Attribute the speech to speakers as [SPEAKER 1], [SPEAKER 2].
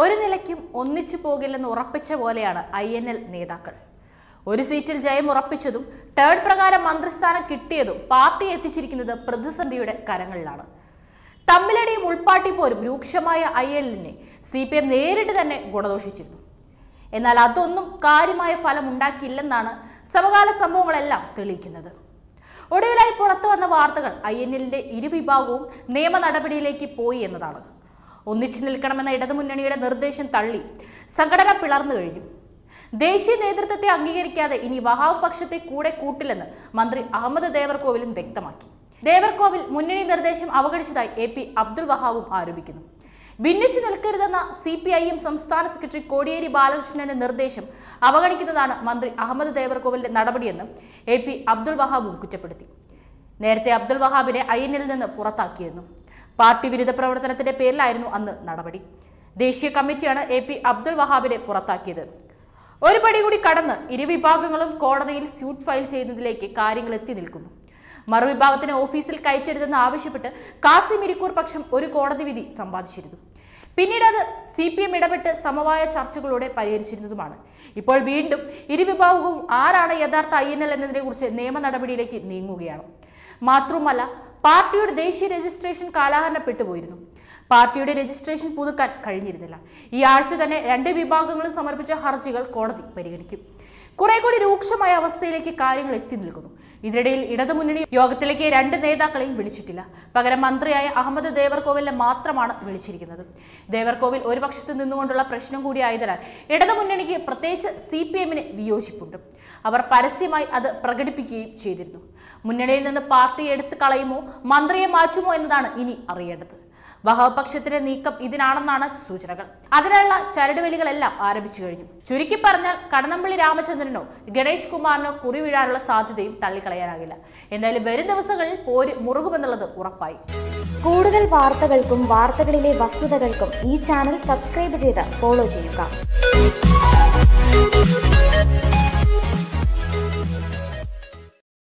[SPEAKER 1] ഒരു നിലയ്ക്കും ഒന്നിച്ചു പോകില്ലെന്ന് ഉറപ്പിച്ച പോലെയാണ് ഐ എൻ എൽ നേതാക്കൾ ഒരു സീറ്റിൽ ജയം ഉറപ്പിച്ചതും ടേൺ പ്രകാരം മന്ത്രിസ്ഥാനം കിട്ടിയതും പാർട്ടി എത്തിച്ചിരിക്കുന്നത് പ്രതിസന്ധിയുടെ കരങ്ങളിലാണ് തമ്മിലടിയും ഉൾപ്പാട്ടിപ്പോരും രൂക്ഷമായ ഐ എല്ലിനെ സി പി എം നേരിട്ട് തന്നെ ഗുണദോഷിച്ചിരുന്നു എന്നാൽ അതൊന്നും കാര്യമായ ഫലം ഉണ്ടാക്കിയില്ലെന്നാണ് സമകാല സംഭവങ്ങളെല്ലാം തെളിയിക്കുന്നത് ഒടുവിലായി പുറത്തു വന്ന വാർത്തകൾ ഐ എൻ എല്ലിന്റെ ഇരുവിഭാഗവും നിയമ നടപടിയിലേക്ക് പോയി എന്നതാണ് ഒന്നിച്ചു നിൽക്കണമെന്ന ഇടതുമുന്നണിയുടെ നിർദ്ദേശം തള്ളി സംഘടന പിളർന്നു കഴിഞ്ഞു ദേശീയ നേതൃത്വത്തെ അംഗീകരിക്കാതെ ഇനി വഹാബ് പക്ഷത്തെ കൂടെ കൂട്ടില്ലെന്ന് മന്ത്രി അഹമ്മദ് ദേവർകോവിലും വ്യക്തമാക്കി ദേവർകോവിൽ മുന്നണി നിർദ്ദേശം അവഗണിച്ചതായി എ പി അബ്ദുൽ വഹാബും ആരോപിക്കുന്നു ഭിന്നിച്ചു നിൽക്കരുതെന്ന സി പി ഐ എം സംസ്ഥാന സെക്രട്ടറി കോടിയേരി ബാലകൃഷ്ണന്റെ നിർദ്ദേശം അവഗണിക്കുന്നതാണ് മന്ത്രി അഹമ്മദ് ദേവർകോവിലിന്റെ നടപടിയെന്ന് എ പി അബ്ദുൽ വഹാബും കുറ്റപ്പെടുത്തി നേരത്തെ അബ്ദുൽ വഹാബിനെ ഐ എൻ നിന്ന് പുറത്താക്കിയിരുന്നു പാർട്ടി വിരുദ്ധ പ്രവർത്തനത്തിന്റെ പേരിലായിരുന്നു അന്ന് നടപടി ദേശീയ കമ്മിറ്റിയാണ് എ പി അബ്ദുൽ വഹാബിനെ പുറത്താക്കിയത് ഒരു പടി കൂടി കടന്ന് ഇരുവിഭാഗങ്ങളും കോടതിയിൽ സ്യൂട്ട് ഫയൽ ചെയ്യുന്നതിലേക്ക് കാര്യങ്ങൾ എത്തി നിൽക്കുന്നു മറുവിഭാഗത്തിന് ഓഫീസിൽ കയറ്റരുതെന്ന് ആവശ്യപ്പെട്ട് കാസിം ഇരിക്കൂർ പക്ഷം ഒരു കോടതി വിധി സമ്പാദിച്ചിരുന്നു പിന്നീട് അത് സി പി എം ഇടപെട്ട് സമവായ ചർച്ചകളോടെ പരിഹരിച്ചിരുന്നതുമാണ് ഇപ്പോൾ വീണ്ടും ഇരുവിഭാഗവും ആരാണ് യഥാർത്ഥ ഐ എൻ എൽ എന്നതിനെക്കുറിച്ച് നിയമ നടപടിയിലേക്ക് നീങ്ങുകയാണ് മാത്രവുമല്ല പാർട്ടിയുടെ ദേശീയ രജിസ്ട്രേഷൻ കാലാഹരണപ്പെട്ടു പോയിരുന്നു പാർട്ടിയുടെ രജിസ്ട്രേഷൻ പുതുക്കാൻ കഴിഞ്ഞിരുന്നില്ല ഈ ആഴ്ച തന്നെ രണ്ട് വിഭാഗങ്ങളും സമർപ്പിച്ച ഹർജികൾ കോടതി പരിഗണിക്കും കുറെ കൂടി രൂക്ഷമായ അവസ്ഥയിലേക്ക് കാര്യങ്ങൾ എത്തി നിൽക്കുന്നു ഇതിനിടയിൽ ഇടതുമുന്നണി യോഗത്തിലേക്ക് രണ്ട് നേതാക്കളെയും വിളിച്ചിട്ടില്ല പകരം മന്ത്രിയായ അഹമ്മദ് ദേവർകോവിലിനെ മാത്രമാണ് വിളിച്ചിരിക്കുന്നത് ദേവർകോവിൽ ഒരു പക്ഷത്ത് നിന്നുകൊണ്ടുള്ള പ്രശ്നം കൂടിയായതിനാൽ ഇടതുമുന്നണിക്ക് പ്രത്യേകിച്ച് സി പി എമ്മിന് വിയോജിപ്പുണ്ട് അവർ പരസ്യമായി അത് പ്രകടിപ്പിക്കുകയും ചെയ്തിരുന്നു മുന്നണിയിൽ നിന്ന് പാർട്ടി എടുത്തു കളയുമോ മന്ത്രിയെ മാറ്റുമോ എന്നതാണ് ഇനി അറിയേണ്ടത് വഹാബ് പക്ഷത്തിന്റെ നീക്കം ഇതിനാണെന്നാണ് സൂചനകൾ അതിനുള്ള ചരടുവലികളെല്ലാം ആരംഭിച്ചു കഴിഞ്ഞു ചുരുക്കി പറഞ്ഞാൽ കടന്നപ്പള്ളി രാമചന്ദ്രനോ ഗണേഷ് കുമാറിനോ കുറി വീഴാനുള്ള സാധ്യതയും തള്ളിക്കളയാനാകില്ല എന്തായാലും വരും ദിവസങ്ങളിൽ പോര് മുറുകുമെന്നുള്ളത് ഉറപ്പായി
[SPEAKER 2] കൂടുതൽ വാർത്തകൾക്കും വാർത്തകളിലെ വസ്തുതകൾക്കും ഈ ചാനൽ സബ്സ്ക്രൈബ് ചെയ്ത് ഫോളോ ചെയ്യുക